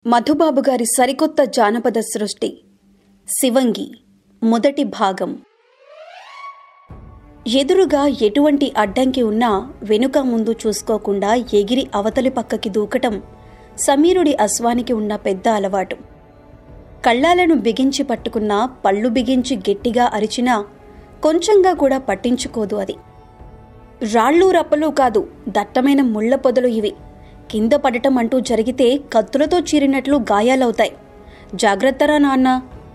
మధుబాబు గారి సరికొత్త జానపద సృష్టి శివంగి మొదటి భాగం ఎదురుగా ఎటువంటి అడ్డంకి ఉన్నా వెనుక ముందు చూసుకోకుండా ఎగిరి అవతలి పక్కకి దూకటం సమీరుడి అశ్వానికి ఉన్న పెద్ద అలవాటు కళ్ళాలను బిగించి పట్టుకున్నా పళ్ళు బిగించి గట్టిగా అరిచినా కొంచెంగా కూడా పట్టించుకోదు అది రాళ్ళు రప్పలు కాదు దట్టమైన ముళ్ళ పొదలు ఇవి కింద పడటం అంటూ జరిగితే కత్తులతో చీరినట్లు గాయాలవుతాయి జాగ్రత్తరా నాన్న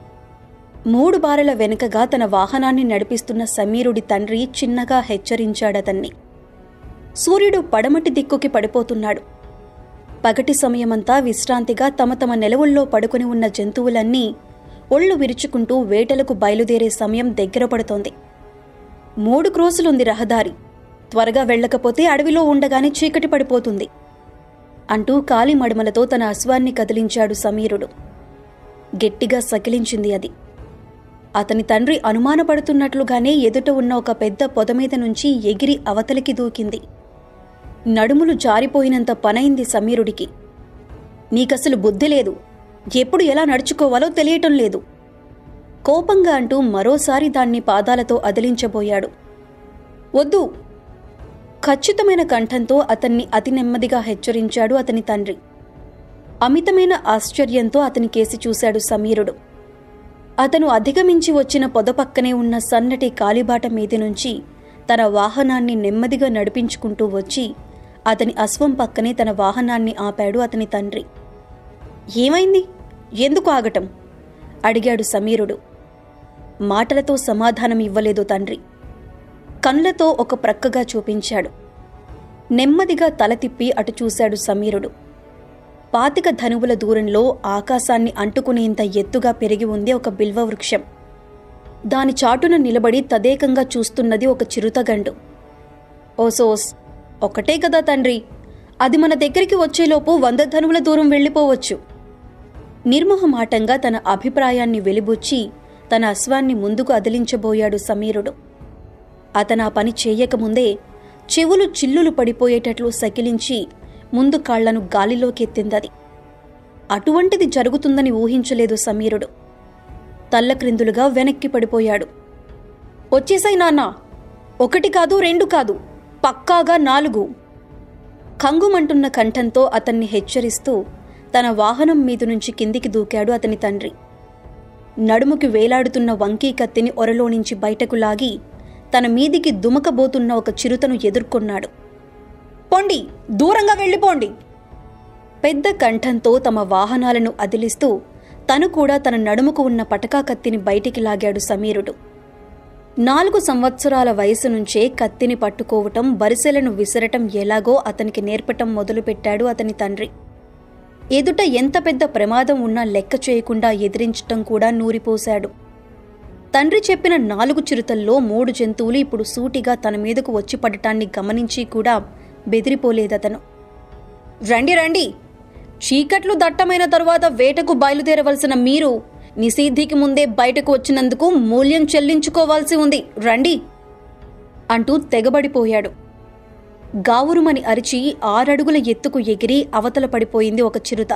మూడు బారెల వెనుకగా తన వాహనాన్ని నడిపిస్తున్న సమీరుడి తండ్రి చిన్నగా హెచ్చరించాడతన్ని సూర్యుడు పడమటి దిక్కుకి పడిపోతున్నాడు పగటి సమయమంతా విశ్రాంతిగా తమ తమ నెలవుల్లో పడుకుని ఉన్న జంతువులన్నీ ఒళ్ళు విరుచుకుంటూ వేటలకు బయలుదేరే సమయం దగ్గర పడుతోంది మూడు క్రోసులుంది రహదారి త్వరగా వెళ్ళకపోతే అడవిలో ఉండగానే చీకటి పడిపోతుంది అంటూ కాలి మడమలతో తన అశ్వాన్ని కదిలించాడు సమీరుడు గట్టిగా సకిలించింది అది అతని తండ్రి అనుమానపడుతున్నట్లుగానే ఎదుట ఉన్న ఒక పెద్ద పొద మీద నుంచి ఎగిరి అవతలికి దూకింది నడుములు జారిపోయినంత పనైంది సమీరుడికి నీకసలు బుద్ధి లేదు ఎప్పుడు ఎలా నడుచుకోవాలో తెలియటం లేదు కోపంగా అంటూ మరోసారి దాన్ని పాదాలతో అదిలించబోయాడు వద్దు ఖచ్చితమైన కంఠంతో అతన్ని అతి నెమ్మదిగా హెచ్చరించాడు అతని తండ్రి అమితమైన ఆశ్చర్యంతో అతని కేసి చూశాడు సమీరుడు అతను అధిగమించి వచ్చిన పొద పక్కనే ఉన్న సన్నటి కాలిబాట మీది నుంచి తన వాహనాన్ని నెమ్మదిగా నడిపించుకుంటూ వచ్చి అతని అశ్వం పక్కనే తన వాహనాన్ని ఆపాడు అతని తండ్రి ఏమైంది ఎందుకు ఆగటం అడిగాడు సమీరుడు మాటలతో సమాధానం ఇవ్వలేదు తండ్రి కళ్ళతో ఒక ప్రక్కగా చూపించాడు నెమ్మదిగా తల తిప్పి అటు చూశాడు సమీరుడు పాతిక ధనువుల దూరంలో ఆకాశాన్ని అంటుకునేంత ఎత్తుగా పెరిగి ఉంది ఒక బిల్వ వృక్షం దాని చాటున నిలబడి తదేకంగా చూస్తున్నది ఒక చిరుతగండు ఓసోస్ ఒకటే కదా తండ్రి అది మన దగ్గరికి వచ్చేలోపు వంద ధనువుల దూరం వెళ్ళిపోవచ్చు నిర్మోహమాటంగా తన అభిప్రాయాన్ని వెలిబుచ్చి తన అశ్వాన్ని ముందుకు అదిలించబోయాడు సమీరుడు అతను ఆ పని చేయకముందే చెవులు చిల్లులు పడిపోయేటట్లు సకిలించి ముందు కాళ్లను గాలిలోకెత్తిందది అటువంటిది జరుగుతుందని ఊహించలేదు సమీరుడు తల్లక్రిందులుగా వెనక్కి పడిపోయాడు వచ్చేసాయి నాన్న ఒకటి కాదు రెండు కాదు పక్కాగా నాలుగు కంగుమంటున్న కంఠంతో అతన్ని హెచ్చరిస్తూ తన వాహనం మీద నుంచి కిందికి దూకాడు అతని తండ్రి నడుముకి వేలాడుతున్న వంకీ కత్తిని ఒరలో నుంచి బయటకు లాగి తన మీదికి దుమకబోతున్న ఒక చిరుతను ఎదుర్కొన్నాడు పొండి దూరంగా వెళ్ళిపోండి పెద్ద కంఠంతో తమ వాహనాలను అదిలిస్తూ తను కూడా తన నడుముకు ఉన్న పటకా కత్తిని బయటికి లాగాడు సమీరుడు నాలుగు సంవత్సరాల వయసు నుంచే కత్తిని పట్టుకోవటం బరిసెలను విసరటం ఎలాగో అతనికి నేర్పటం మొదలుపెట్టాడు అతని తండ్రి ఎదుట ఎంత పెద్ద ప్రమాదం ఉన్నా లెక్క చేయకుండా ఎదిరించటం కూడా నూరిపోశాడు తండ్రి చెప్పిన నాలుగు చిరుతల్లో మూడు జంతువులు ఇప్పుడు సూటిగా తన మీదకు వచ్చి పడటాన్ని గమనించి కూడా బెదిరిపోలేదతను రండి రండి చీకట్లు దట్టమైన తరువాత వేటకు బయలుదేరవలసిన మీరు నిషీద్ధికి ముందే బయటకు వచ్చినందుకు మూల్యం చెల్లించుకోవాల్సి ఉంది రండి అంటూ తెగబడిపోయాడు గావురుమని అరిచి ఆరడుగుల ఎత్తుకు ఎగిరి అవతల పడిపోయింది ఒక చిరుత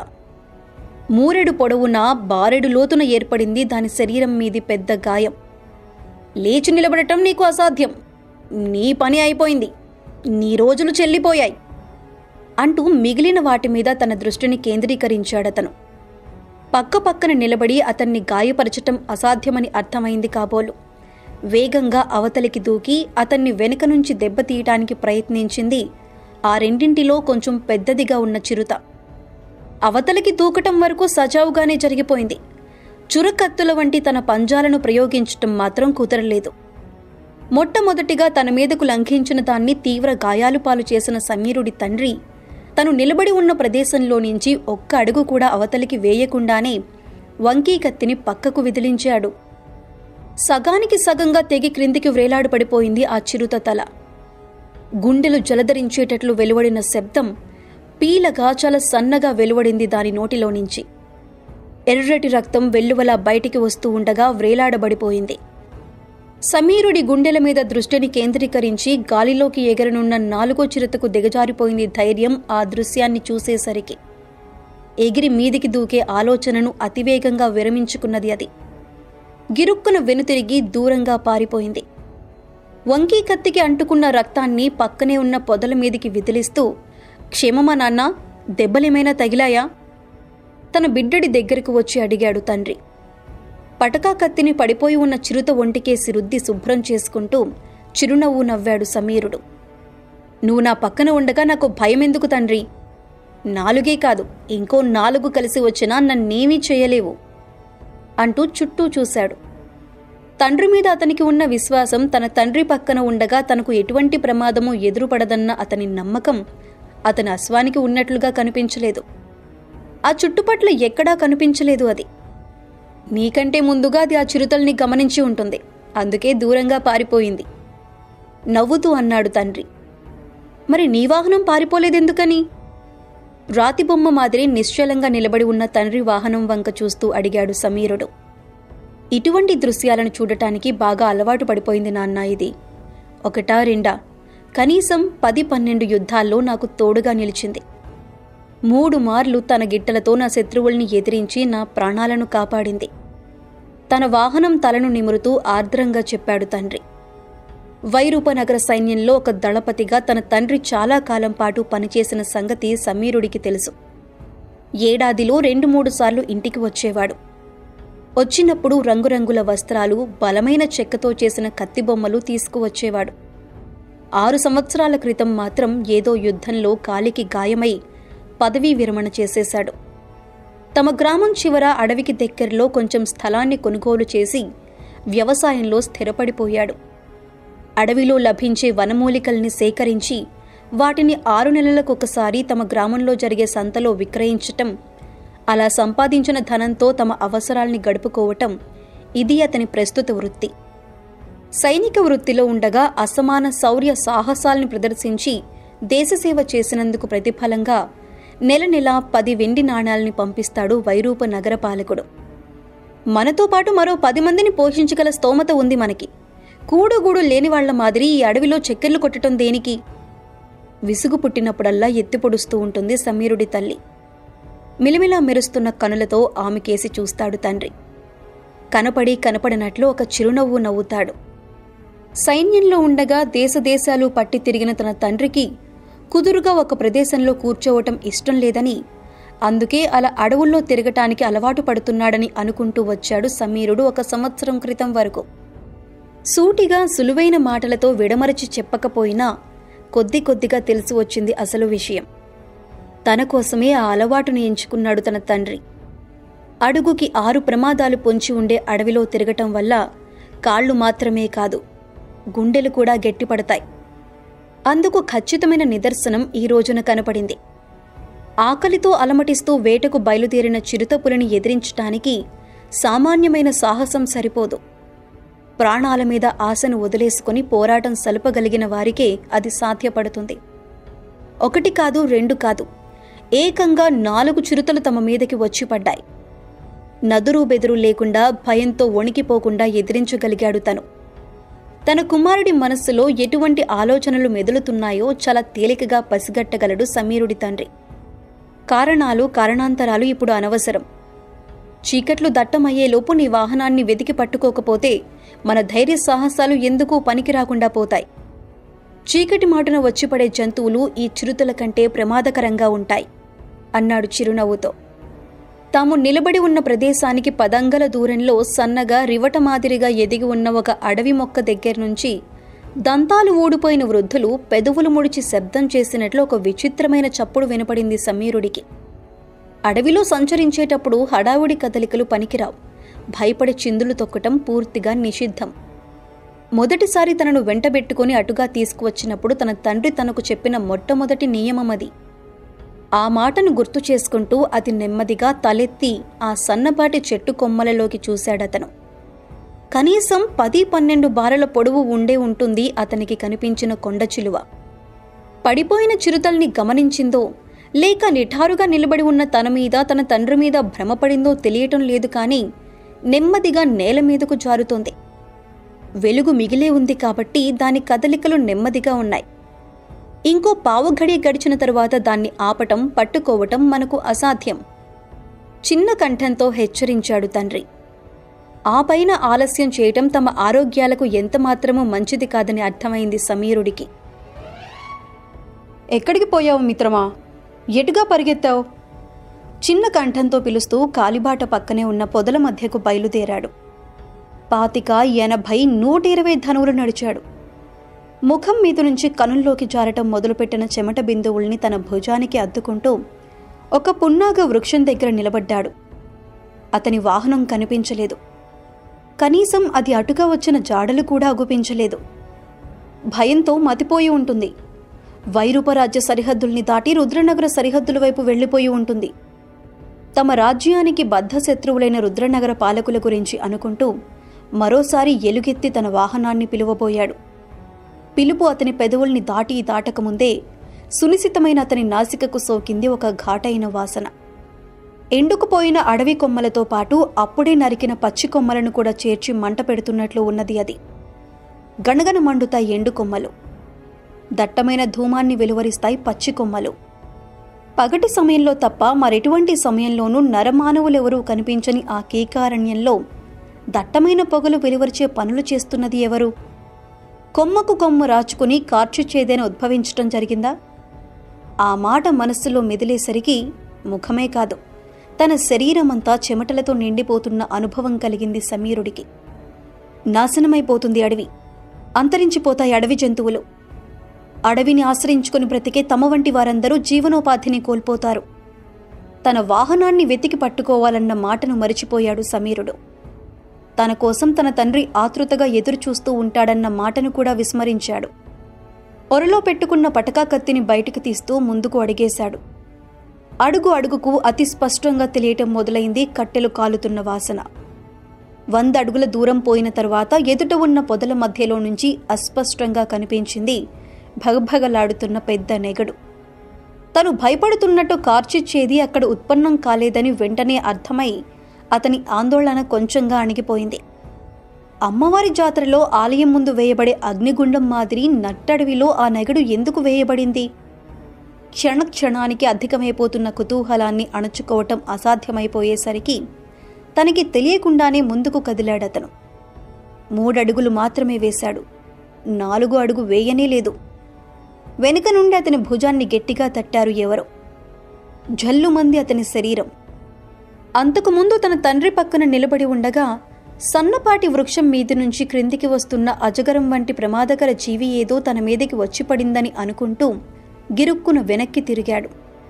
మూరెడు పొడవున బారెడు లోతున ఏర్పడింది దాని శరీరం మీది పెద్ద గాయం లేచి నిలబడటం నీకు అసాధ్యం నీ పని అయిపోయింది నీ రోజులు చెల్లిపోయాయి అంటూ మిగిలిన వాటి మీద తన దృష్టిని కేంద్రీకరించాడతను పక్క పక్కన నిలబడి అతన్ని గాయపరచటం అసాధ్యమని అర్థమైంది కాబోలు వేగంగా అవతలికి దూకి అతన్ని వెనుక నుంచి దెబ్బతీయటానికి ప్రయత్నించింది ఆ రెండింటిలో కొంచెం పెద్దదిగా ఉన్న చిరుత అవతలికి దూకటం వరకు సజావుగానే జరిగిపోయింది చురకత్తుల వంటి తన పంజాలను ప్రయోగించటం మాత్రం కుదరలేదు మొట్టమొదటిగా తన మీదకు లంఘించిన దాన్ని తీవ్ర గాయాలు పాలు చేసిన సమీరుడి తండ్రి తను నిలబడి ఉన్న ప్రదేశంలో నుంచి ఒక్క అడుగు కూడా అవతలికి వేయకుండానే వంకీ కత్తిని పక్కకు విదిలించాడు సగానికి సగంగా తెగి క్రిందికి వ్రేలాడు పడిపోయింది ఆ చిరుత తల గుండెలు జలధరించేటట్లు వెలువడిన శబ్దం పీలగా చాలా సన్నగా వెలువడింది దాని నోటిలో నుంచి ఎర్రటి రక్తం వెల్లువలా బయటికి వస్తూ ఉండగా వ్రేలాడబడిపోయింది సమీరుడి గుండెల మీద దృష్టిని కేంద్రీకరించి గాలిలోకి ఎగరనున్న నాలుగో చిరుతకు దిగజారిపోయింది ధైర్యం ఆ దృశ్యాన్ని చూసేసరికి ఎగిరి మీదికి దూకే ఆలోచనను అతివేగంగా విరమించుకున్నది అది గిరుక్కున వెనుతిరిగి దూరంగా పారిపోయింది వంకీ కత్తికి అంటుకున్న రక్తాన్ని పక్కనే ఉన్న పొదల మీదికి విదిలిస్తూ క్షేమమా నాన్న దెబ్బలేమైనా తగిలాయా తన బిడ్డడి దగ్గరకు వచ్చి అడిగాడు తండ్రి పటకా కత్తిని పడిపోయి ఉన్న చిరుత ఒంటికేసి రుద్ది శుభ్రం చేసుకుంటూ చిరునవ్వు నవ్వాడు సమీరుడు నువ్వు నా పక్కన ఉండగా నాకు భయమెందుకు తండ్రి నాలుగే కాదు ఇంకో నాలుగు కలిసి వచ్చినా నన్నేమీ చేయలేవు అంటూ చుట్టూ చూశాడు తండ్రి మీద అతనికి ఉన్న విశ్వాసం తన తండ్రి పక్కన ఉండగా తనకు ఎటువంటి ప్రమాదము ఎదురుపడదన్న అతని నమ్మకం అతని అశ్వానికి ఉన్నట్లుగా కనిపించలేదు ఆ చుట్టుపట్ల ఎక్కడా కనిపించలేదు అది నీకంటే ముందుగా అది ఆ చిరుతల్ని గమనించి ఉంటుంది అందుకే దూరంగా పారిపోయింది నవ్వుతూ అన్నాడు తండ్రి మరి నీ వాహనం పారిపోలేదెందుకని రాతి బొమ్మ మాదిరి నిశ్చలంగా నిలబడి ఉన్న తండ్రి వాహనం వంక చూస్తూ అడిగాడు సమీరుడు ఇటువంటి దృశ్యాలను చూడటానికి బాగా అలవాటు పడిపోయింది నాన్న ఇది ఒకటా రెండా కనీసం పది పన్నెండు యుద్ధాల్లో నాకు తోడుగా నిలిచింది మూడు మార్లు తన గిట్టలతో నా శత్రువుల్ని ఎదిరించి నా ప్రాణాలను కాపాడింది తన వాహనం తలను నిమురుతూ ఆర్ద్రంగా చెప్పాడు తండ్రి వైరూపనగర సైన్యంలో ఒక దళపతిగా తన తండ్రి చాలా కాలం పాటు పనిచేసిన సంగతి సమీరుడికి తెలుసు ఏడాదిలో రెండు మూడు సార్లు ఇంటికి వచ్చేవాడు వచ్చినప్పుడు రంగురంగుల వస్త్రాలు బలమైన చెక్కతో చేసిన కత్తిబొమ్మలు తీసుకువచ్చేవాడు ఆరు సంవత్సరాల క్రితం మాత్రం ఏదో యుద్ధంలో కాలికి గాయమై పదవీ విరమణ చేసేశాడు తమ గ్రామం చివర అడవికి దగ్గరలో కొంచెం స్థలాన్ని కొనుగోలు చేసి వ్యవసాయంలో స్థిరపడిపోయాడు అడవిలో లభించే వనమూలికల్ని సేకరించి వాటిని ఆరు నెలలకొకసారి తమ గ్రామంలో జరిగే సంతలో విక్రయించటం అలా సంపాదించిన ధనంతో తమ అవసరాల్ని గడుపుకోవటం ఇది అతని ప్రస్తుత వృత్తి సైనిక వృత్తిలో ఉండగా అసమాన శౌర్య సాహసాల్ని ప్రదర్శించి దేశసేవ చేసినందుకు ప్రతిఫలంగా నెల నెల పది వెండి నాణాల్ని పంపిస్తాడు వైరూప నగరపాలకుడు మనతో పాటు మరో పది మందిని పోషించగల స్తోమత ఉంది మనకి కూడుగూడు లేని వాళ్ల మాదిరి ఈ అడవిలో చక్కెర్లు కొట్టడం దేనికి విసుగు పుట్టినప్పుడల్లా ఎత్తి పొడుస్తూ ఉంటుంది సమీరుడి తల్లి మిలిమిలా మెరుస్తున్న కనులతో ఆమెకేసి చూస్తాడు తండ్రి కనపడి కనపడినట్లు ఒక చిరునవ్వు నవ్వుతాడు సైన్యంలో ఉండగా దేశదేశాలు పట్టి తిరిగిన తన తండ్రికి కుదురుగా ఒక ప్రదేశంలో కూర్చోవటం ఇష్టం లేదని అందుకే అలా అడవుల్లో తిరగటానికి అలవాటు పడుతున్నాడని అనుకుంటూ వచ్చాడు సమీరుడు ఒక సంవత్సరం క్రితం వరకు సూటిగా సులువైన మాటలతో విడమరచి చెప్పకపోయినా కొద్ది కొద్దిగా తెలిసి వచ్చింది అసలు విషయం తన కోసమే ఆ అలవాటును ఎంచుకున్నాడు తన తండ్రి అడుగుకి ఆరు ప్రమాదాలు పొంచి ఉండే అడవిలో తిరగటం వల్ల కాళ్ళు మాత్రమే కాదు గుండెలు కూడా గట్టిపడతాయి అందుకు ఖచ్చితమైన నిదర్శనం ఈ రోజున కనపడింది ఆకలితో అలమటిస్తూ వేటకు బయలుదేరిన చిరుతపులిని ఎదిరించటానికి సామాన్యమైన సాహసం సరిపోదు ప్రాణాల మీద ఆశను వదిలేసుకుని పోరాటం సలపగలిగిన వారికే అది సాధ్యపడుతుంది ఒకటి కాదు రెండు కాదు ఏకంగా నాలుగు చిరుతలు తమ మీదకి వచ్చి పడ్డాయి నదురు బెదురు లేకుండా భయంతో వణికిపోకుండా ఎదిరించగలిగాడు తను తన కుమారుడి మనస్సులో ఎటువంటి ఆలోచనలు మెదులుతున్నాయో చాలా తేలికగా పసిగట్టగలడు సమీరుడి తండ్రి కారణాలు కారణాంతరాలు ఇప్పుడు అనవసరం చీకట్లు దట్టమయ్యేలోపు నీ వాహనాన్ని వెతికి పట్టుకోకపోతే మన ధైర్య సాహసాలు ఎందుకు పనికి రాకుండా పోతాయి చీకటి మాటున వచ్చిపడే జంతువులు ఈ చిరుతల కంటే ప్రమాదకరంగా ఉంటాయి అన్నాడు చిరునవ్వుతో తాము నిలబడి ఉన్న ప్రదేశానికి పదంగల దూరంలో సన్నగా రివట మాదిరిగా ఎదిగి ఉన్న ఒక అడవి మొక్క దగ్గర నుంచి దంతాలు ఊడిపోయిన వృద్ధులు పెదవులు ముడిచి శబ్దం చేసినట్లు ఒక విచిత్రమైన చప్పుడు వినపడింది సమీరుడికి అడవిలో సంచరించేటప్పుడు హడావుడి కదలికలు పనికిరావు భయపడి చిందులు తొక్కటం పూర్తిగా నిషిద్ధం మొదటిసారి తనను వెంటబెట్టుకుని అటుగా తీసుకువచ్చినప్పుడు తన తండ్రి తనకు చెప్పిన మొట్టమొదటి నియమం అది ఆ మాటను గుర్తు చేసుకుంటూ అతి నెమ్మదిగా తలెత్తి ఆ సన్నపాటి చెట్టు కొమ్మలలోకి చూశాడతను కనీసం పది పన్నెండు బారల పొడవు ఉండే ఉంటుంది అతనికి కనిపించిన కొండ చిలువ పడిపోయిన చిరుతల్ని గమనించిందో లేక నిఠారుగా నిలబడి ఉన్న తన మీద తన తండ్రి మీద భ్రమపడిందో తెలియటం లేదు కానీ నెమ్మదిగా నేల మీదకు జారుతోంది వెలుగు మిగిలే ఉంది కాబట్టి దాని కదలికలు నెమ్మదిగా ఉన్నాయి ఇంకో పావుఘడి గడిచిన తరువాత దాన్ని ఆపటం పట్టుకోవటం మనకు అసాధ్యం చిన్న కంఠంతో హెచ్చరించాడు తండ్రి ఆ పైన ఆలస్యం చేయటం తమ ఆరోగ్యాలకు ఎంతమాత్రమూ మంచిది కాదని అర్థమైంది సమీరుడికి ఎక్కడికి పోయావు మిత్రమా ఎటుగా పరిగెత్తావు చిన్న కంఠంతో పిలుస్తూ కాలిబాట పక్కనే ఉన్న పొదల మధ్యకు బయలుదేరాడు పాతిక ఎనభై నూట ఇరవై ధనువులు నడిచాడు ముఖం మీద నుంచి కనుల్లోకి జారటం మొదలుపెట్టిన చెమట బిందువుల్ని తన భుజానికి అద్దుకుంటూ ఒక పున్నాగ వృక్షం దగ్గర నిలబడ్డాడు అతని వాహనం కనిపించలేదు కనీసం అది అటుగా వచ్చిన జాడలు కూడా అగుపించలేదు భయంతో మతిపోయి ఉంటుంది వైరూపరాజ్య సరిహద్దుల్ని దాటి రుద్రనగర సరిహద్దుల వైపు వెళ్లిపోయి ఉంటుంది తమ రాజ్యానికి బద్ధ శత్రువులైన రుద్రనగర పాలకుల గురించి అనుకుంటూ మరోసారి ఎలుగెత్తి తన వాహనాన్ని పిలువబోయాడు పిలుపు అతని పెదవుల్ని దాటి దాటకముందే సునిశితమైన అతని నాసికకు సోకింది ఒక ఘాటైన వాసన ఎండుకుపోయిన అడవి కొమ్మలతో పాటు అప్పుడే నరికిన పచ్చి కొమ్మలను కూడా చేర్చి మంట పెడుతున్నట్లు ఉన్నది అది గణగణ మండుతాయి ఎండు కొమ్మలు దట్టమైన ధూమాన్ని వెలువరిస్తాయి పచ్చి కొమ్మలు పగటి సమయంలో తప్ప మరెటువంటి సమయంలోనూ నరమానవులెవరూ కనిపించని ఆ కీకారణ్యంలో దట్టమైన పొగలు వెలువరిచే పనులు చేస్తున్నది ఎవరు కొమ్మకు కొమ్ము రాచుకుని కార్చుచేదేన ఉద్భవించటం జరిగిందా ఆ మాట మనస్సులో మెదిలేసరికి ముఖమే కాదు తన శరీరమంతా చెమటలతో నిండిపోతున్న అనుభవం కలిగింది సమీరుడికి నాశనమైపోతుంది అడవి అంతరించిపోతాయి అడవి జంతువులు అడవిని ఆశ్రయించుకుని బ్రతికే తమ వంటి వారందరూ జీవనోపాధిని కోల్పోతారు తన వాహనాన్ని వెతికి పట్టుకోవాలన్న మాటను మరిచిపోయాడు సమీరుడు తన కోసం తన తండ్రి ఆతృతగా ఎదురుచూస్తూ ఉంటాడన్న మాటను కూడా విస్మరించాడు ఒరలో పెట్టుకున్న పటకా కత్తిని బయటకు తీస్తూ ముందుకు అడిగేశాడు అడుగు అడుగుకు అతి స్పష్టంగా తెలియటం మొదలైంది కట్టెలు కాలుతున్న వాసన వంద అడుగుల దూరం పోయిన తర్వాత ఎదుట ఉన్న పొదల మధ్యలో నుంచి అస్పష్టంగా కనిపించింది భగభగలాడుతున్న పెద్ద నెగడు తను భయపడుతున్నట్టు కార్చిచ్చేది అక్కడ ఉత్పన్నం కాలేదని వెంటనే అర్థమై అతని ఆందోళన కొంచెంగా అణిగిపోయింది అమ్మవారి జాతరలో ఆలయం ముందు వేయబడే అగ్నిగుండం మాదిరి నట్టడవిలో ఆ నెగడు ఎందుకు వేయబడింది క్షణ క్షణానికి అధికమైపోతున్న కుతూహలాన్ని అణుచుకోవటం అసాధ్యమైపోయేసరికి తనకి తెలియకుండానే ముందుకు కదిలాడతను మూడడుగులు మాత్రమే వేశాడు నాలుగు అడుగు వేయనే లేదు వెనుక నుండి అతని భుజాన్ని గట్టిగా తట్టారు ఎవరో జల్లుమంది అతని శరీరం అంతకుముందు తన తండ్రి పక్కన నిలబడి ఉండగా సన్నపాటి వృక్షం మీది నుంచి క్రిందికి వస్తున్న అజగరం వంటి ప్రమాదకర జీవి ఏదో తన మీదకి వచ్చి పడిందని అనుకుంటూ గిరుక్కున వెనక్కి తిరిగాడు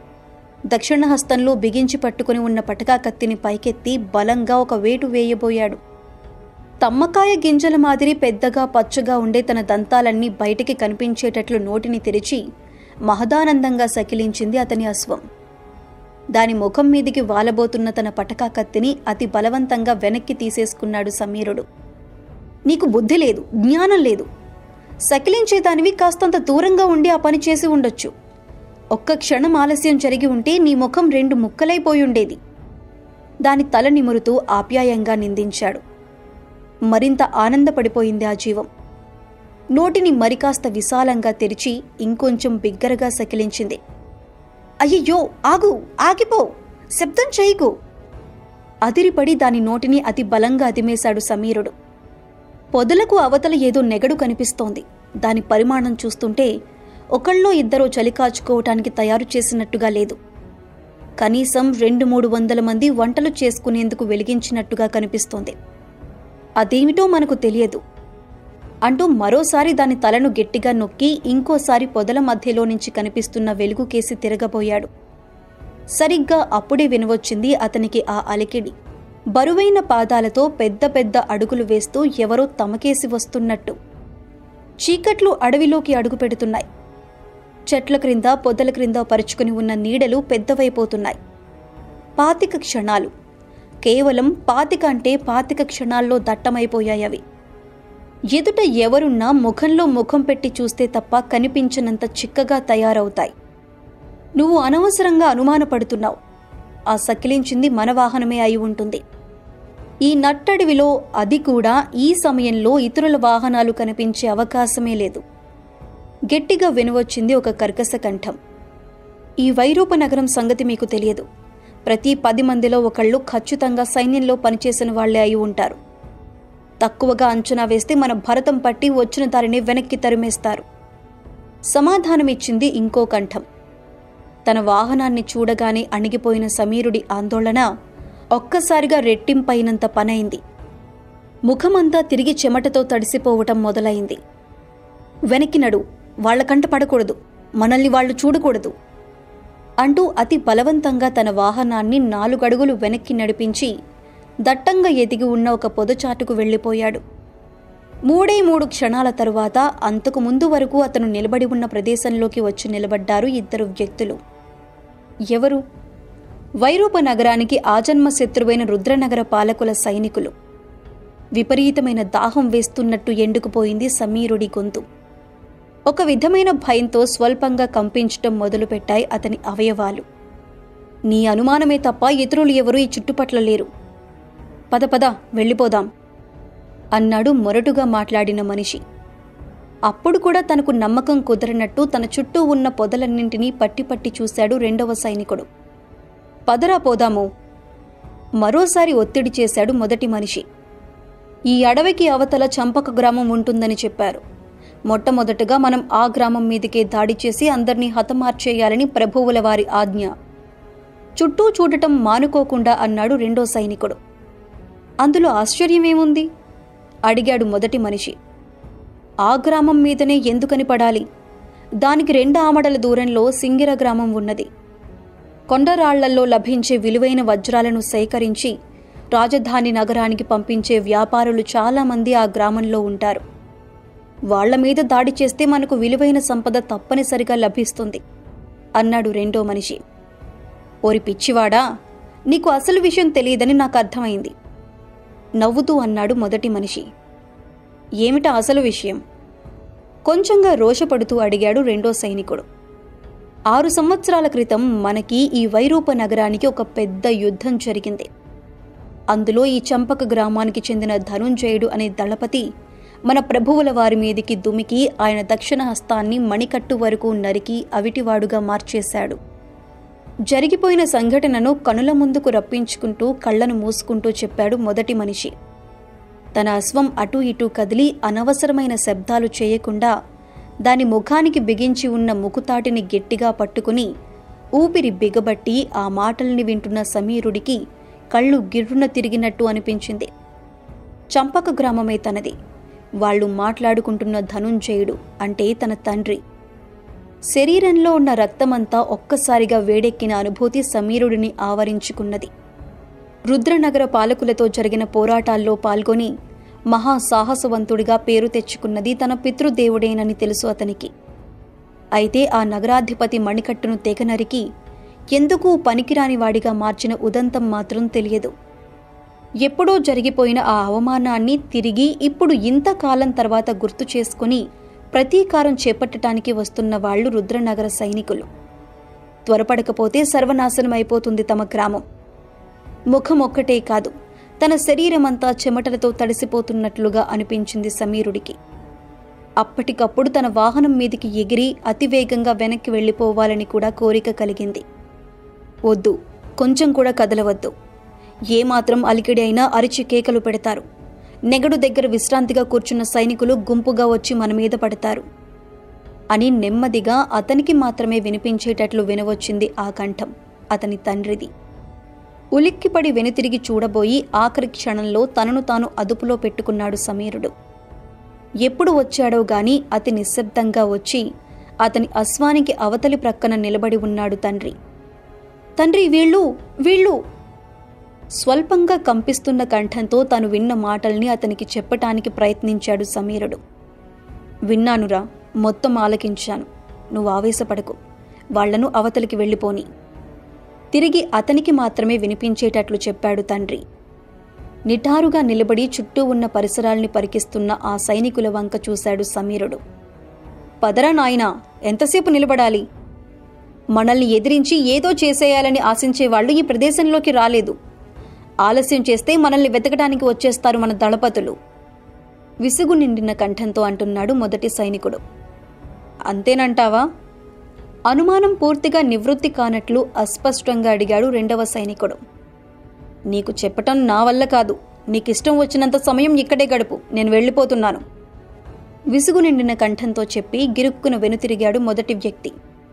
దక్షిణ హస్తంలో బిగించి పట్టుకుని ఉన్న పటకా కత్తిని పైకెత్తి బలంగా ఒక వేటు వేయబోయాడు తమ్మకాయ గింజల మాదిరి పెద్దగా పచ్చగా ఉండే తన దంతాలన్నీ బయటికి కనిపించేటట్లు నోటిని తెరిచి మహదానందంగా సకిలించింది అతని అశ్వం దాని ముఖం మీదికి వాలబోతున్న తన పటకా కత్తిని అతి బలవంతంగా వెనక్కి తీసేసుకున్నాడు సమీరుడు నీకు బుద్ధి లేదు జ్ఞానం లేదు సకిలించేదానివి కాస్తంత దూరంగా ఉండి ఆ పని చేసి ఉండొచ్చు ఒక్క క్షణం ఆలస్యం జరిగి ఉంటే నీ ముఖం రెండు ముక్కలైపోయి ఉండేది దాని తల నిమురుతూ ఆప్యాయంగా నిందించాడు మరింత ఆనందపడిపోయింది ఆ జీవం నోటిని మరికాస్త విశాలంగా తెరిచి ఇంకొంచెం బిగ్గరగా సకిలించింది అయ్యయ్యో ఆగు ఆగిపో శబ్దం చేయకు అదిరిపడి దాని నోటిని అతి బలంగా అదిమేశాడు సమీరుడు పొదలకు అవతల ఏదో నెగడు కనిపిస్తోంది దాని పరిమాణం చూస్తుంటే ఒకళ్ళో ఇద్దరో చలి కాచుకోవటానికి తయారు చేసినట్టుగా లేదు కనీసం రెండు మూడు వందల మంది వంటలు చేసుకునేందుకు వెలిగించినట్టుగా కనిపిస్తోంది అదేమిటో మనకు తెలియదు అంటూ మరోసారి దాని తలను గట్టిగా నొక్కి ఇంకోసారి పొదల మధ్యలో నుంచి కనిపిస్తున్న వెలుగు కేసి తిరగబోయాడు సరిగ్గా అప్పుడే వినవచ్చింది అతనికి ఆ అలికిడి బరువైన పాదాలతో పెద్ద పెద్ద అడుగులు వేస్తూ ఎవరో తమకేసి వస్తున్నట్టు చీకట్లు అడవిలోకి అడుగు పెడుతున్నాయి చెట్ల క్రింద పొదల క్రింద పరుచుకుని ఉన్న నీడలు పెద్దవైపోతున్నాయి పాతిక క్షణాలు కేవలం పాతిక అంటే పాతిక క్షణాల్లో దట్టమైపోయాయి అవి ఎదుట ఎవరున్నా ముఖంలో ముఖం పెట్టి చూస్తే తప్ప కనిపించనంత చిక్కగా తయారవుతాయి నువ్వు అనవసరంగా అనుమానపడుతున్నావు ఆ సకిలించింది మన వాహనమే అయి ఉంటుంది ఈ నట్టడివిలో అది కూడా ఈ సమయంలో ఇతరుల వాహనాలు కనిపించే అవకాశమే లేదు గట్టిగా వినవచ్చింది ఒక కర్కశ కంఠం ఈ వైరూప నగరం సంగతి మీకు తెలియదు ప్రతి పది మందిలో ఒకళ్ళు ఖచ్చితంగా సైన్యంలో పనిచేసిన వాళ్లే అయి ఉంటారు తక్కువగా అంచనా వేస్తే మన భరతం పట్టి వచ్చిన దారిని వెనక్కి తరిమేస్తారు సమాధానమిచ్చింది ఇంకో కంఠం తన వాహనాన్ని చూడగానే అణిగిపోయిన సమీరుడి ఆందోళన ఒక్కసారిగా రెట్టింపైనంత పనైంది ముఖమంతా తిరిగి చెమటతో తడిసిపోవటం మొదలైంది వెనక్కి నడు వాళ్ల కంట పడకూడదు మనల్ని వాళ్ళు చూడకూడదు అంటూ అతి బలవంతంగా తన వాహనాన్ని నాలుగడుగులు వెనక్కి నడిపించి దట్టంగా ఎదిగి ఉన్న ఒక పొదచాటుకు వెళ్ళిపోయాడు మూడే మూడు క్షణాల తరువాత అంతకు ముందు వరకు అతను నిలబడి ఉన్న ప్రదేశంలోకి వచ్చి నిలబడ్డారు ఇద్దరు వ్యక్తులు ఎవరు వైరూప నగరానికి ఆజన్మ శత్రువైన రుద్రనగర పాలకుల సైనికులు విపరీతమైన దాహం వేస్తున్నట్టు ఎండుకుపోయింది సమీరుడి గొంతు ఒక విధమైన భయంతో స్వల్పంగా కంపించటం మొదలుపెట్టాయి అతని అవయవాలు నీ అనుమానమే తప్ప ఇతరులు ఎవరూ ఈ చుట్టుపట్ల లేరు పద పద వెళ్ళిపోదాం అన్నాడు మొరటుగా మాట్లాడిన మనిషి అప్పుడు కూడా తనకు నమ్మకం కుదరనట్టు తన చుట్టూ ఉన్న పొదలన్నింటినీ పట్టి పట్టి చూశాడు రెండవ సైనికుడు పదరా పోదాము మరోసారి ఒత్తిడి చేశాడు మొదటి మనిషి ఈ అడవికి అవతల చంపక గ్రామం ఉంటుందని చెప్పారు మొట్టమొదటగా మనం ఆ గ్రామం మీదకే దాడి చేసి అందర్నీ హతమార్చేయాలని ప్రభువుల వారి ఆజ్ఞ చుట్టూ చూడటం మానుకోకుండా అన్నాడు రెండో సైనికుడు అందులో ఆశ్చర్యమేముంది అడిగాడు మొదటి మనిషి ఆ గ్రామం మీదనే ఎందుకని పడాలి దానికి రెండు ఆమడల దూరంలో సింగిర గ్రామం ఉన్నది కొండరాళ్లలో లభించే విలువైన వజ్రాలను సేకరించి రాజధాని నగరానికి పంపించే వ్యాపారులు చాలామంది ఆ గ్రామంలో ఉంటారు వాళ్ల మీద దాడి చేస్తే మనకు విలువైన సంపద తప్పనిసరిగా లభిస్తుంది అన్నాడు రెండో మనిషి ఓరి పిచ్చివాడా నీకు అసలు విషయం తెలియదని నాకు అర్థమైంది నవ్వుతూ అన్నాడు మొదటి మనిషి ఏమిటా అసలు విషయం కొంచెంగా రోషపడుతూ అడిగాడు రెండో సైనికుడు ఆరు సంవత్సరాల క్రితం మనకి ఈ వైరూప నగరానికి ఒక పెద్ద యుద్ధం జరిగింది అందులో ఈ చంపక గ్రామానికి చెందిన ధనుంజయుడు అనే దళపతి మన ప్రభువుల వారి మీదికి దుమికి ఆయన దక్షిణ హస్తాన్ని మణికట్టు వరకు నరికి అవిటివాడుగా మార్చేశాడు జరిగిపోయిన సంఘటనను కనుల ముందుకు రప్పించుకుంటూ కళ్ళను మూసుకుంటూ చెప్పాడు మొదటి మనిషి తన అశ్వం అటూ ఇటూ కదిలి అనవసరమైన శబ్దాలు చేయకుండా దాని ముఖానికి బిగించి ఉన్న ముకుతాటిని గట్టిగా పట్టుకుని ఊపిరి బిగబట్టి ఆ మాటల్ని వింటున్న సమీరుడికి కళ్ళు గిర్రున తిరిగినట్టు అనిపించింది చంపక గ్రామమే తనది వాళ్ళు మాట్లాడుకుంటున్న ధనుంజయుడు అంటే తన తండ్రి శరీరంలో ఉన్న రక్తమంతా ఒక్కసారిగా వేడెక్కిన అనుభూతి సమీరుడిని ఆవరించుకున్నది రుద్రనగర పాలకులతో జరిగిన పోరాటాల్లో పాల్గొని మహా సాహసవంతుడిగా పేరు తెచ్చుకున్నది తన పితృదేవుడేనని తెలుసు అతనికి అయితే ఆ నగరాధిపతి మణికట్టును తెగనరికి ఎందుకు పనికిరాని వాడిగా మార్చిన ఉదంతం మాత్రం తెలియదు ఎప్పుడో జరిగిపోయిన ఆ అవమానాన్ని తిరిగి ఇప్పుడు ఇంతకాలం తర్వాత గుర్తు చేసుకుని ప్రతీకారం చేపట్టడానికి వస్తున్న వాళ్లు రుద్రనగర సైనికులు త్వరపడకపోతే సర్వనాశనమైపోతుంది తమ గ్రామం ముఖం ఒక్కటే కాదు తన శరీరమంతా చెమటలతో తడిసిపోతున్నట్లుగా అనిపించింది సమీరుడికి అప్పటికప్పుడు తన వాహనం మీదికి ఎగిరి అతివేగంగా వెనక్కి వెళ్ళిపోవాలని కూడా కోరిక కలిగింది వద్దు కొంచెం కూడా కదలవద్దు ఏమాత్రం అలికిడి అయినా అరిచి కేకలు పెడతారు నెగడు దగ్గర విశ్రాంతిగా కూర్చున్న సైనికులు గుంపుగా వచ్చి మన మీద పడతారు అని నెమ్మదిగా అతనికి మాత్రమే వినిపించేటట్లు వినవచ్చింది ఆ కంఠం అతని తండ్రిది ఉలిక్కిపడి వెనుతిరిగి చూడబోయి ఆఖరి క్షణంలో తనను తాను అదుపులో పెట్టుకున్నాడు సమీరుడు ఎప్పుడు వచ్చాడో గాని అతి నిశ్శబ్దంగా వచ్చి అతని అశ్వానికి అవతలి ప్రక్కన నిలబడి ఉన్నాడు తండ్రి తండ్రి వీళ్ళు వీళ్ళు స్వల్పంగా కంపిస్తున్న కంఠంతో తను విన్న మాటల్ని అతనికి చెప్పటానికి ప్రయత్నించాడు సమీరుడు విన్నానురా మొత్తం ఆలకించాను నువ్వు ఆవేశపడకు వాళ్లను అవతలికి వెళ్ళిపోని తిరిగి అతనికి మాత్రమే వినిపించేటట్లు చెప్పాడు తండ్రి నిటారుగా నిలబడి చుట్టూ ఉన్న పరిసరాల్ని పరికిస్తున్న ఆ సైనికుల వంక చూశాడు సమీరుడు పదరా నాయనా ఎంతసేపు నిలబడాలి మనల్ని ఎదిరించి ఏదో చేసేయాలని ఆశించే వాళ్ళు ఈ ప్రదేశంలోకి రాలేదు ఆలస్యం చేస్తే మనల్ని వెతకడానికి వచ్చేస్తారు మన దళపతులు విసుగు నిండిన కంఠంతో అంటున్నాడు మొదటి సైనికుడు అంతేనంటావా అనుమానం పూర్తిగా నివృత్తి కానట్లు అస్పష్టంగా అడిగాడు రెండవ సైనికుడు నీకు చెప్పటం నా వల్ల కాదు నీకిష్టం వచ్చినంత సమయం ఇక్కడే గడుపు నేను వెళ్ళిపోతున్నాను విసుగు నిండిన కంఠంతో చెప్పి గిరుక్కున వెనుతిరిగాడు మొదటి వ్యక్తి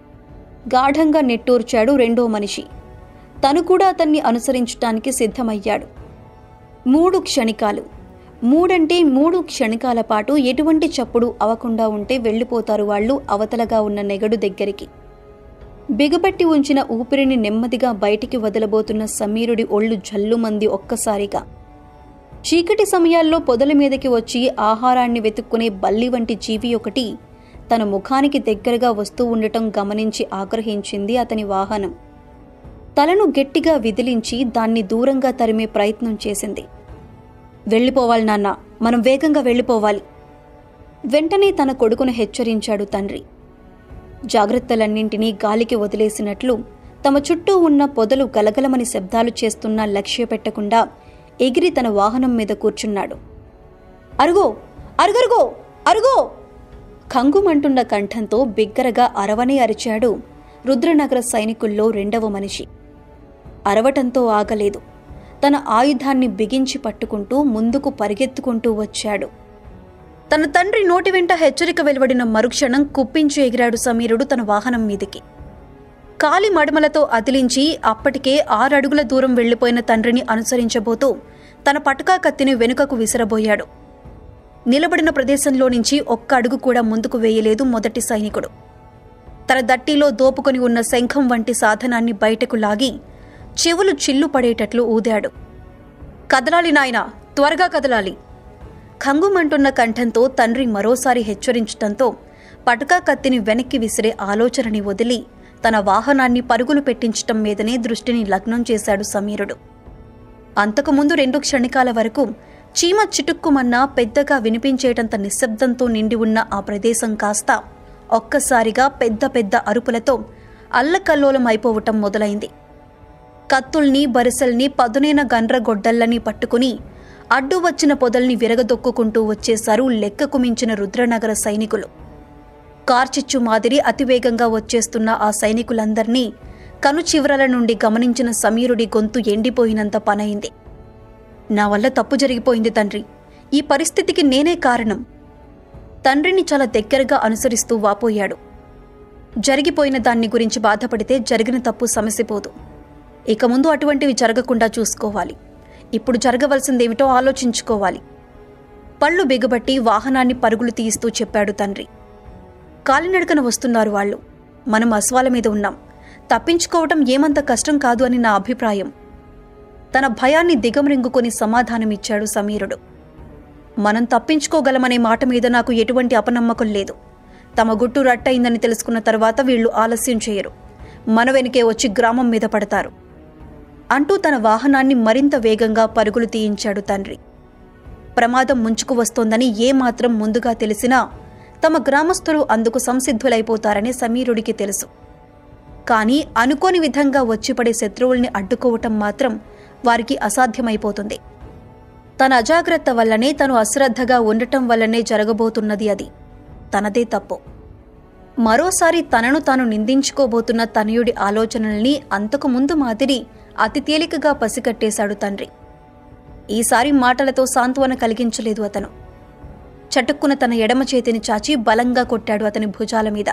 గాఢంగా నెట్టూర్చాడు రెండో మనిషి తను కూడా అతన్ని అనుసరించటానికి సిద్ధమయ్యాడు మూడు క్షణికాలు మూడంటే మూడు క్షణికాల పాటు ఎటువంటి చప్పుడు అవకుండా ఉంటే వెళ్ళిపోతారు వాళ్ళు అవతలగా ఉన్న నెగడు దగ్గరికి బిగబట్టి ఉంచిన ఊపిరిని నెమ్మదిగా బయటికి వదలబోతున్న సమీరుడి ఒళ్ళు జల్లుమంది ఒక్కసారిగా చీకటి సమయాల్లో పొదల మీదకి వచ్చి ఆహారాన్ని వెతుక్కునే బల్లి వంటి జీవి ఒకటి తన ముఖానికి దగ్గరగా వస్తూ ఉండటం గమనించి ఆగ్రహించింది అతని వాహనం తలను గట్టిగా విదిలించి దాన్ని దూరంగా తరిమే ప్రయత్నం చేసింది వెళ్ళిపోవాలి నాన్న మనం వేగంగా వెళ్ళిపోవాలి వెంటనే తన కొడుకును హెచ్చరించాడు తండ్రి జాగ్రత్తలన్నింటినీ గాలికి వదిలేసినట్లు తమ చుట్టూ ఉన్న పొదలు గలగలమని శబ్దాలు చేస్తున్నా లక్ష్య పెట్టకుండా ఎగిరి తన వాహనం మీద కూర్చున్నాడు అరుగో అరుగరుగో అరుగో కంగుమంటున్న కంఠంతో బిగ్గరగా అరవనే అరిచాడు రుద్రనగర సైనికుల్లో రెండవ మనిషి అరవటంతో ఆగలేదు తన ఆయుధాన్ని బిగించి పట్టుకుంటూ ముందుకు పరిగెత్తుకుంటూ వచ్చాడు తన తండ్రి నోటి వెంట హెచ్చరిక వెలువడిన మరుక్షణం కుప్పించి ఎగిరాడు సమీరుడు తన వాహనం మీదికి కాలి మడమలతో అదిలించి అప్పటికే ఆరడుగుల దూరం వెళ్లిపోయిన తండ్రిని అనుసరించబోతూ తన పటకా కత్తిని వెనుకకు విసిరబోయాడు నిలబడిన ప్రదేశంలో నుంచి ఒక్క అడుగు కూడా ముందుకు వేయలేదు మొదటి సైనికుడు తన దట్టిలో దోపుకొని ఉన్న శంఖం వంటి సాధనాన్ని బయటకు లాగి చెవులు చిల్లు పడేటట్లు ఊదాడు కదలాలి నాయనా త్వరగా కదలాలి ఖంగుమంటున్న కంఠంతో తండ్రి మరోసారి హెచ్చరించటంతో పటకా కత్తిని వెనక్కి విసిరే ఆలోచనని వదిలి తన వాహనాన్ని పరుగులు పెట్టించటం మీదనే దృష్టిని లగ్నం చేశాడు సమీరుడు అంతకుముందు రెండు క్షణికాల వరకు చీమ చిటుక్కుమన్నా పెద్దగా వినిపించేటంత నిశ్శబ్దంతో నిండి ఉన్న ఆ ప్రదేశం కాస్త ఒక్కసారిగా పెద్ద పెద్ద అరుపులతో అల్లకల్లోలం అయిపోవటం మొదలైంది కత్తుల్ని బరిసెల్ని పదునైన గండ్రగొడ్డల్లని పట్టుకుని అడ్డు వచ్చిన పొదల్ని విరగదొక్కుకుంటూ వచ్చేశారు లెక్కకు మించిన రుద్రనగర సైనికులు కార్చిచ్చు మాదిరి అతివేగంగా వచ్చేస్తున్న ఆ సైనికులందర్నీ కనుచివరల నుండి గమనించిన సమీరుడి గొంతు ఎండిపోయినంత పనైంది నా వల్ల తప్పు జరిగిపోయింది తండ్రి ఈ పరిస్థితికి నేనే కారణం తండ్రిని చాలా దగ్గరగా అనుసరిస్తూ వాపోయాడు జరిగిపోయిన దాన్ని గురించి బాధపడితే జరిగిన తప్పు సమసిపోదు ఇక ముందు అటువంటివి జరగకుండా చూసుకోవాలి ఇప్పుడు జరగవలసిందేమిటో ఆలోచించుకోవాలి పళ్ళు బిగబట్టి వాహనాన్ని పరుగులు తీయిస్తూ చెప్పాడు తండ్రి కాలినడకన వస్తున్నారు వాళ్ళు మనం అశ్వాల మీద ఉన్నాం తప్పించుకోవటం ఏమంత కష్టం కాదు అని నా అభిప్రాయం తన భయాన్ని దిగమరింగుకొని సమాధానమిచ్చాడు సమీరుడు మనం తప్పించుకోగలమనే మాట మీద నాకు ఎటువంటి అపనమ్మకం లేదు తమ గుట్టు రట్టయిందని తెలుసుకున్న తర్వాత వీళ్ళు ఆలస్యం చేయరు మన వెనుకే వచ్చి గ్రామం మీద పడతారు అంటూ తన వాహనాన్ని మరింత వేగంగా పరుగులు తీయించాడు తండ్రి ప్రమాదం ముంచుకు వస్తోందని ఏమాత్రం ముందుగా తెలిసినా తమ గ్రామస్తులు అందుకు సంసిద్ధులైపోతారని సమీరుడికి తెలుసు కానీ అనుకోని విధంగా వచ్చిపడే శత్రువుల్ని అడ్డుకోవటం మాత్రం వారికి అసాధ్యమైపోతుంది తన అజాగ్రత్త వల్లనే తను అశ్రద్ధగా ఉండటం వల్లనే జరగబోతున్నది అది తనదే తప్పు మరోసారి తనను తాను నిందించుకోబోతున్న తనయుడి ఆలోచనల్ని అంతకు ముందు మాదిరి అతి తేలికగా పసికట్టేశాడు తండ్రి ఈసారి మాటలతో సాంత్వన కలిగించలేదు అతను చటుక్కున తన ఎడమ చేతిని చాచి బలంగా కొట్టాడు అతని భుజాల మీద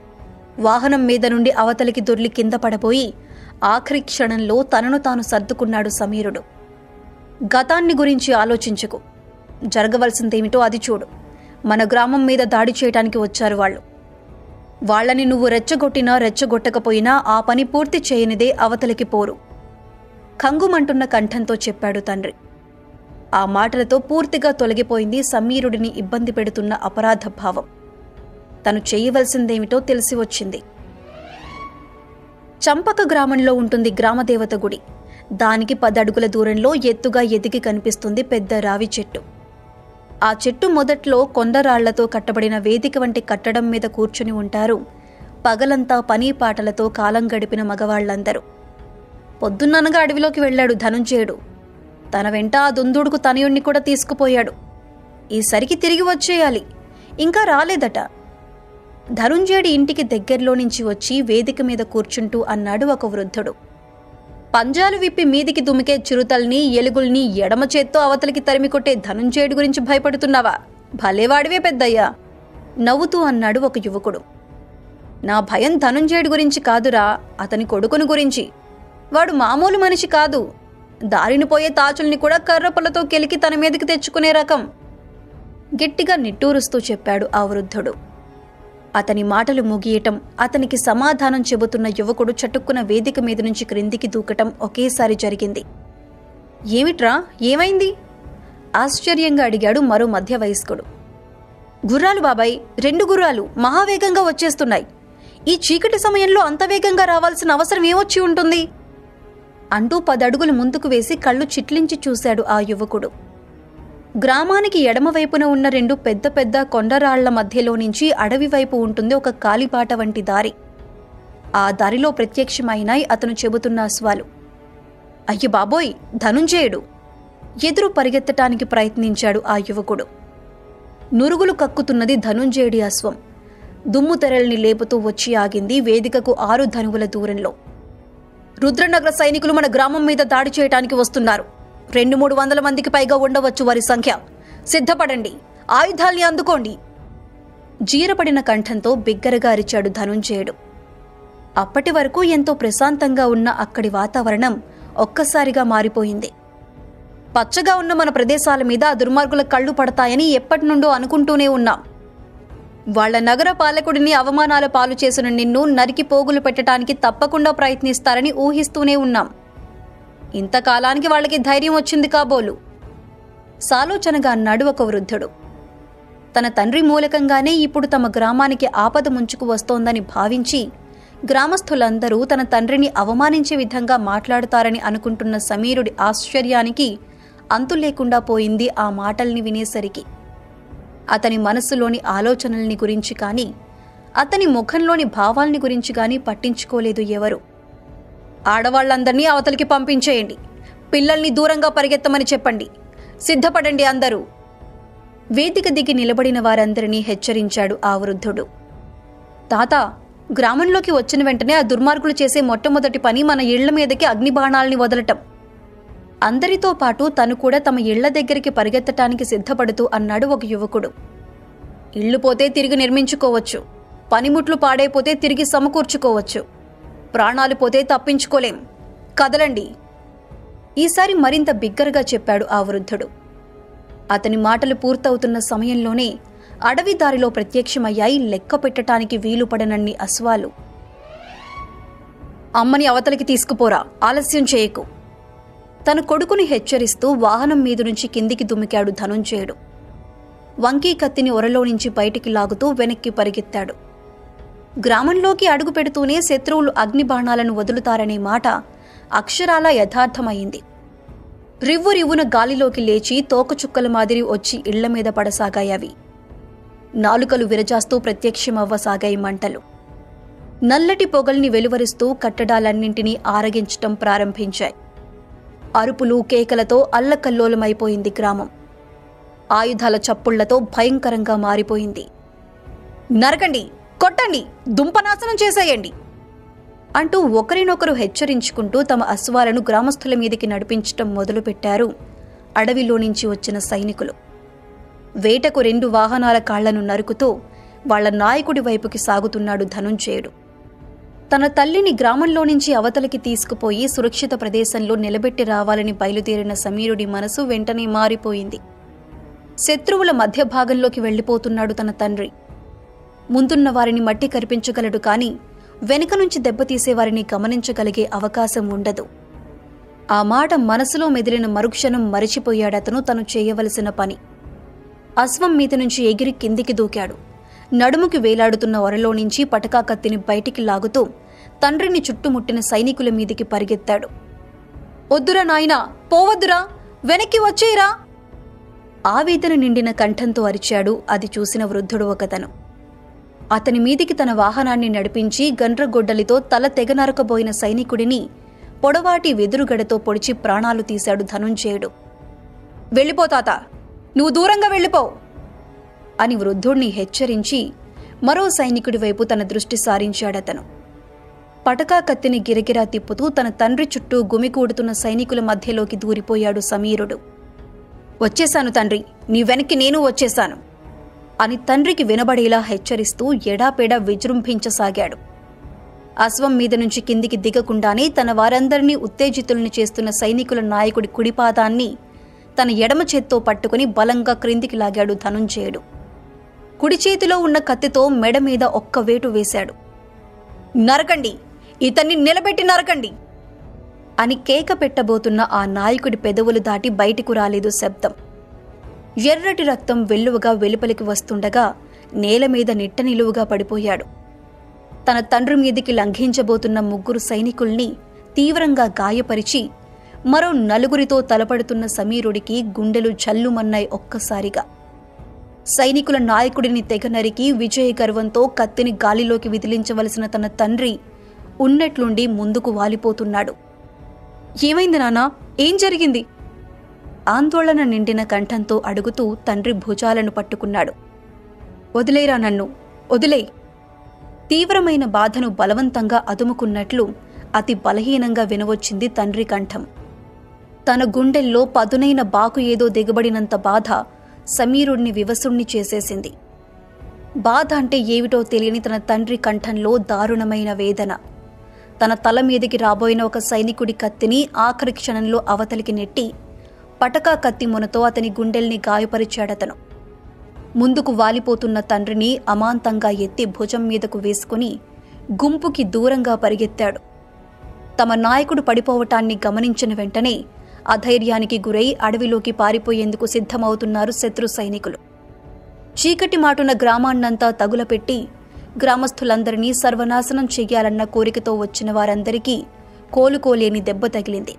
వాహనం మీద నుండి అవతలికి దొర్లి కింద పడబోయి ఆఖరి క్షణంలో తనను తాను సర్దుకున్నాడు సమీరుడు గతాన్ని గురించి ఆలోచించుకు జరగవలసిందేమిటో అది చూడు మన గ్రామం మీద దాడి చేయటానికి వచ్చారు వాళ్ళు వాళ్ళని నువ్వు రెచ్చగొట్టినా రెచ్చగొట్టకపోయినా ఆ పని పూర్తి చేయనిదే అవతలికి పోరు కంగుమంటున్న కంఠంతో చెప్పాడు తండ్రి ఆ మాటలతో పూర్తిగా తొలగిపోయింది సమీరుడిని ఇబ్బంది పెడుతున్న అపరాధ భావం తను చేయవలసిందేమిటో తెలిసి వచ్చింది చంపక గ్రామంలో ఉంటుంది గ్రామదేవత గుడి దానికి పదడుగుల దూరంలో ఎత్తుగా ఎదిగి కనిపిస్తుంది పెద్ద రావి చెట్టు ఆ చెట్టు మొదట్లో కొండరాళ్లతో కట్టబడిన వేదిక వంటి కట్టడం మీద కూర్చుని ఉంటారు పగలంతా పని పాటలతో కాలం గడిపిన మగవాళ్లందరూ పొద్దున్ననగా అడవిలోకి వెళ్ళాడు ధనుంజయుడు తన వెంట ఆ దుందుడుకు తనయుణ్ణి కూడా తీసుకుపోయాడు ఈసరికి తిరిగి వచ్చేయాలి ఇంకా రాలేదట ధనుంజయుడి ఇంటికి దగ్గరలో నుంచి వచ్చి వేదిక మీద కూర్చుంటూ అన్నాడు ఒక వృద్ధుడు పంజాలు విప్పి మీదికి దుమికే చిరుతల్ని ఎలుగుల్ని ఎడమ చేత్తో అవతలికి తరిమి కొట్టే ధనుంజయుడి గురించి భయపడుతున్నావా భలేవాడివే పెద్దయ్యా నవ్వుతూ అన్నాడు ఒక యువకుడు నా భయం ధనుంజయుడి గురించి కాదురా అతని కొడుకుని గురించి వాడు మామూలు మనిషి కాదు దారిని పోయే తాచుల్ని కూడా కర్రపులతో కెలికి తన మీదకి తెచ్చుకునే రకం గట్టిగా నిట్టూరుస్తూ చెప్పాడు ఆ వృద్ధుడు అతని మాటలు ముగియటం అతనికి సమాధానం చెబుతున్న యువకుడు చటుక్కున వేదిక మీద నుంచి క్రిందికి దూకటం ఒకేసారి జరిగింది ఏమిట్రా ఏమైంది ఆశ్చర్యంగా అడిగాడు మరో మధ్య వయస్కుడు గుర్రాలు బాబాయ్ రెండు గుర్రాలు మహావేగంగా వచ్చేస్తున్నాయి ఈ చీకటి సమయంలో అంత వేగంగా రావాల్సిన అవసరం ఏమొచ్చి ఉంటుంది అంటూ పదడుగులు ముందుకు వేసి కళ్ళు చిట్లించి చూశాడు ఆ యువకుడు గ్రామానికి ఎడమవైపున ఉన్న రెండు పెద్ద పెద్ద కొండరాళ్ల మధ్యలో నుంచి అడవి వైపు ఉంటుంది ఒక కాలిబాట వంటి దారి ఆ దారిలో ప్రత్యక్షమైనాయి అతను చెబుతున్న అశ్వాలు అయ్య బాబోయ్ ధనుంజయుడు ఎదురు పరిగెత్తటానికి ప్రయత్నించాడు ఆ యువకుడు నురుగులు కక్కుతున్నది ధనుంజయుడి అశ్వం దుమ్ము తెరల్ని లేపుతూ వచ్చి ఆగింది వేదికకు ఆరు ధనువుల దూరంలో రుద్రనగర సైనికులు మన గ్రామం మీద దాడి చేయటానికి వస్తున్నారు రెండు మూడు వందల మందికి పైగా ఉండవచ్చు వారి సంఖ్య సిద్ధపడండి ఆయుధాల్ని అందుకోండి జీరపడిన కంఠంతో బిగ్గరగా అరిచాడు ధనుంజయుడు అప్పటి వరకు ఎంతో ప్రశాంతంగా ఉన్న అక్కడి వాతావరణం ఒక్కసారిగా మారిపోయింది పచ్చగా ఉన్న మన ప్రదేశాల మీద ఆ దుర్మార్గుల కళ్ళు పడతాయని ఎప్పటి నుండో అనుకుంటూనే ఉన్నాం వాళ్ళ నగర పాలకుడిని అవమానాల పాలు చేసిన నిన్ను నరికి పోగులు పెట్టడానికి తప్పకుండా ప్రయత్నిస్తారని ఊహిస్తూనే ఉన్నాం ఇంతకాలానికి వాళ్ళకి ధైర్యం వచ్చింది కాబోలు సాలోచనగా అన్నాడు ఒక వృద్ధుడు తన తండ్రి మూలకంగానే ఇప్పుడు తమ గ్రామానికి ఆపద ముంచుకు వస్తోందని భావించి గ్రామస్తులందరూ తన తండ్రిని అవమానించే విధంగా మాట్లాడుతారని అనుకుంటున్న సమీరుడి ఆశ్చర్యానికి అంతు లేకుండా పోయింది ఆ మాటల్ని వినేసరికి అతని మనస్సులోని ఆలోచనల్ని గురించి కానీ అతని ముఖంలోని భావాల్ని గురించి కానీ పట్టించుకోలేదు ఎవరు ఆడవాళ్లందరినీ అవతలికి పంపించేయండి పిల్లల్ని దూరంగా పరిగెత్తమని చెప్పండి సిద్ధపడండి అందరూ వేదిక దిగి నిలబడిన వారందరినీ హెచ్చరించాడు ఆ వృద్ధుడు తాత గ్రామంలోకి వచ్చిన వెంటనే ఆ దుర్మార్గులు చేసే మొట్టమొదటి పని మన ఇళ్ల మీదకి అగ్నిబాణాల్ని వదలటం అందరితో పాటు తను కూడా తమ ఇళ్ల దగ్గరికి పరిగెత్తటానికి సిద్ధపడుతూ అన్నాడు ఒక యువకుడు ఇళ్లు పోతే తిరిగి నిర్మించుకోవచ్చు పనిముట్లు పాడైపోతే తిరిగి సమకూర్చుకోవచ్చు ప్రాణాలు పోతే తప్పించుకోలేం కదలండి ఈసారి మరింత బిగ్గరగా చెప్పాడు ఆ వృద్ధుడు అతని మాటలు పూర్తవుతున్న సమయంలోనే అడవి దారిలో ప్రత్యక్షమయ్యాయి లెక్క పెట్టటానికి వీలు పడనన్ని అశ్వాలు అమ్మని అవతలికి తీసుకుపోరా ఆలస్యం చేయకు తన కొడుకుని హెచ్చరిస్తూ వాహనం మీద నుంచి కిందికి దుమికాడు ధనుంజయుడు వంకీ కత్తిని ఒరలో నుంచి బయటికి లాగుతూ వెనక్కి పరిగెత్తాడు గ్రామంలోకి అడుగు పెడుతూనే శత్రువులు అగ్నిబాణాలను వదులుతారనే మాట అక్షరాల యథార్థమైంది రివ్వు రివ్వున గాలిలోకి లేచి తోకచుక్కల మాదిరి వచ్చి ఇళ్ల మీద పడసాగాయవి నాలుకలు విరజాస్తూ ప్రత్యక్షమవ్వసాగాయి మంటలు నల్లటి పొగల్ని వెలువరిస్తూ కట్టడాలన్నింటినీ ఆరగించటం ప్రారంభించాయి అరుపులు కేకలతో అల్లకల్లోలమైపోయింది గ్రామం ఆయుధాల చప్పుళ్లతో భయంకరంగా మారిపోయింది నరకండి కొట్టండి దుంపనాశనం చేసేయండి అంటూ ఒకరినొకరు హెచ్చరించుకుంటూ తమ అశ్వాలను గ్రామస్తుల మీదికి నడిపించటం మొదలుపెట్టారు అడవిలో నుంచి వచ్చిన సైనికులు వేటకు రెండు వాహనాల కాళ్లను నరుకుతూ వాళ్ళ నాయకుడి వైపుకి సాగుతున్నాడు ధనుంజయుడు తన తల్లిని గ్రామంలో నుంచి అవతలికి తీసుకుపోయి సురక్షిత ప్రదేశంలో నిలబెట్టి రావాలని బయలుదేరిన సమీరుడి మనసు వెంటనే మారిపోయింది శత్రువుల మధ్య భాగంలోకి వెళ్ళిపోతున్నాడు తన తండ్రి ముందున్న వారిని మట్టి కరిపించగలడు కాని వెనుక నుంచి దెబ్బతీసే వారిని గమనించగలిగే అవకాశం ఉండదు ఆ మాట మనసులో మెదిలిన మరుక్షణం మరిచిపోయాడతను తను చేయవలసిన పని అశ్వం మీద నుంచి ఎగిరి కిందికి దూకాడు నడుముకి వేలాడుతున్న ఒరలో నుంచి పటకా కత్తిని బయటికి లాగుతూ తండ్రిని చుట్టుముట్టిన సైనికుల మీదికి పరిగెత్తాడు వద్దురా నాయనా పోవద్దురా వెనక్కి వచ్చేయరా ఆవేదన నిండిన కంఠంతో అరిచాడు అది చూసిన వృద్ధుడు ఒకతను అతని మీదికి తన వాహనాన్ని నడిపించి గండ్రగొడ్డలితో తల తెగ నరకబోయిన సైనికుడిని పొడవాటి వెదురుగడతో పొడిచి ప్రాణాలు తీశాడు ధనుంజయుడు వెళ్ళిపో తాత నువ్వు దూరంగా వెళ్ళిపో అని వృద్ధుణ్ణి హెచ్చరించి మరో సైనికుడి వైపు తన దృష్టి సారించాడతను పటకా కత్తిని గిరగిరా తిప్పుతూ తన తండ్రి చుట్టూ గుమికూడుతున్న సైనికుల మధ్యలోకి దూరిపోయాడు సమీరుడు వచ్చేశాను తండ్రి నీ వెనక్కి నేను వచ్చేశాను అని తండ్రికి వినబడేలా హెచ్చరిస్తూ ఎడాపెడా విజృంభించసాగాడు అశ్వం మీద నుంచి కిందికి దిగకుండానే తన వారందరినీ ఉత్తేజితుల్ని చేస్తున్న సైనికుల నాయకుడి కుడిపాదాన్ని తన ఎడమ చేత్తో పట్టుకుని బలంగా క్రిందికి లాగాడు ధనుంజయుడు కుడి చేతిలో ఉన్న కత్తితో మెడ మీద ఒక్క వేటు వేశాడు నరకండి ఇతన్ని నిలబెట్టి నరకండి అని కేక పెట్టబోతున్న ఆ నాయకుడి పెదవులు దాటి బయటికు రాలేదు శబ్దం ఎర్రటి రక్తం వెల్లువగా వెలుపలికి వస్తుండగా నేల మీద నిట్ట నిలువుగా పడిపోయాడు తన తండ్రి మీదికి లంఘించబోతున్న ముగ్గురు సైనికుల్ని తీవ్రంగా గాయపరిచి మరో నలుగురితో తలపడుతున్న సమీరుడికి గుండెలు జల్లుమన్నాయి ఒక్కసారిగా సైనికుల నాయకుడిని తెగ నరికి విజయ గర్వంతో కత్తిని గాలిలోకి విదిలించవలసిన తన తండ్రి ఉన్నట్లుండి ముందుకు వాలిపోతున్నాడు ఏమైంది నాన్నా ఏం జరిగింది ఆందోళన నిండిన కంఠంతో అడుగుతూ తండ్రి భుజాలను పట్టుకున్నాడు వదిలేరా నన్ను వదిలే తీవ్రమైన బాధను బలవంతంగా అదుముకున్నట్లు అతి బలహీనంగా వినవచ్చింది తండ్రి కంఠం తన గుండెల్లో పదునైన బాకు ఏదో దిగబడినంత బాధ సమీరుణ్ణి వివసుణ్ణి చేసేసింది బాధ అంటే ఏమిటో తెలియని తన తండ్రి కంఠంలో దారుణమైన వేదన తన తల మీదికి రాబోయిన ఒక సైనికుడి కత్తిని ఆఖరి క్షణంలో అవతలికి నెట్టి పటకా కత్తి మునతో అతని గుండెల్ని గాయపరిచాడతను ముందుకు వాలిపోతున్న తండ్రిని అమాంతంగా ఎత్తి భుజం మీదకు వేసుకుని గుంపుకి దూరంగా పరిగెత్తాడు తమ నాయకుడు పడిపోవటాన్ని గమనించిన వెంటనే అధైర్యానికి గురై అడవిలోకి పారిపోయేందుకు సిద్ధమవుతున్నారు శత్రు సైనికులు చీకటి మాటున గ్రామాన్నంతా తగులపెట్టి గ్రామస్తులందరినీ సర్వనాశనం చెయ్యాలన్న కోరికతో వచ్చిన వారందరికీ కోలుకోలేని దెబ్బ తగిలింది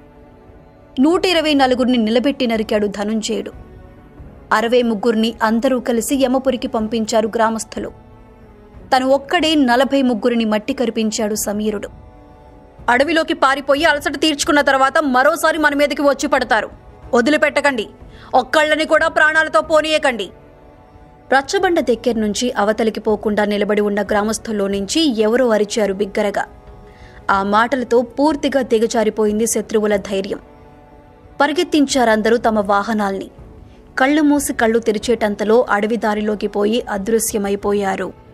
నూట ఇరవై నలుగురిని నిలబెట్టి నరికాడు ధనుంజయుడు అరవై ముగ్గురిని అందరూ కలిసి యమపురికి పంపించారు గ్రామస్తులు తను ఒక్కడే నలభై ముగ్గురిని మట్టి కరిపించాడు సమీరుడు అడవిలోకి పారిపోయి అలసట తీర్చుకున్న తర్వాత మరోసారి మన మీదకి వచ్చి పడతారు వదిలిపెట్టకండి ఒక్కళ్ళని కూడా ప్రాణాలతో పోనీయకండి రచ్చబండ దగ్గర నుంచి అవతలికి పోకుండా నిలబడి ఉన్న గ్రామస్తుల్లో నుంచి ఎవరో అరిచారు బిగ్గరగా ఆ మాటలతో పూర్తిగా దిగజారిపోయింది శత్రువుల ధైర్యం పరిగెత్తించారందరూ తమ వాహనాల్ని కళ్ళు మూసి కళ్ళు తెరిచేటంతలో అడవి దారిలోకి పోయి అదృశ్యమైపోయారు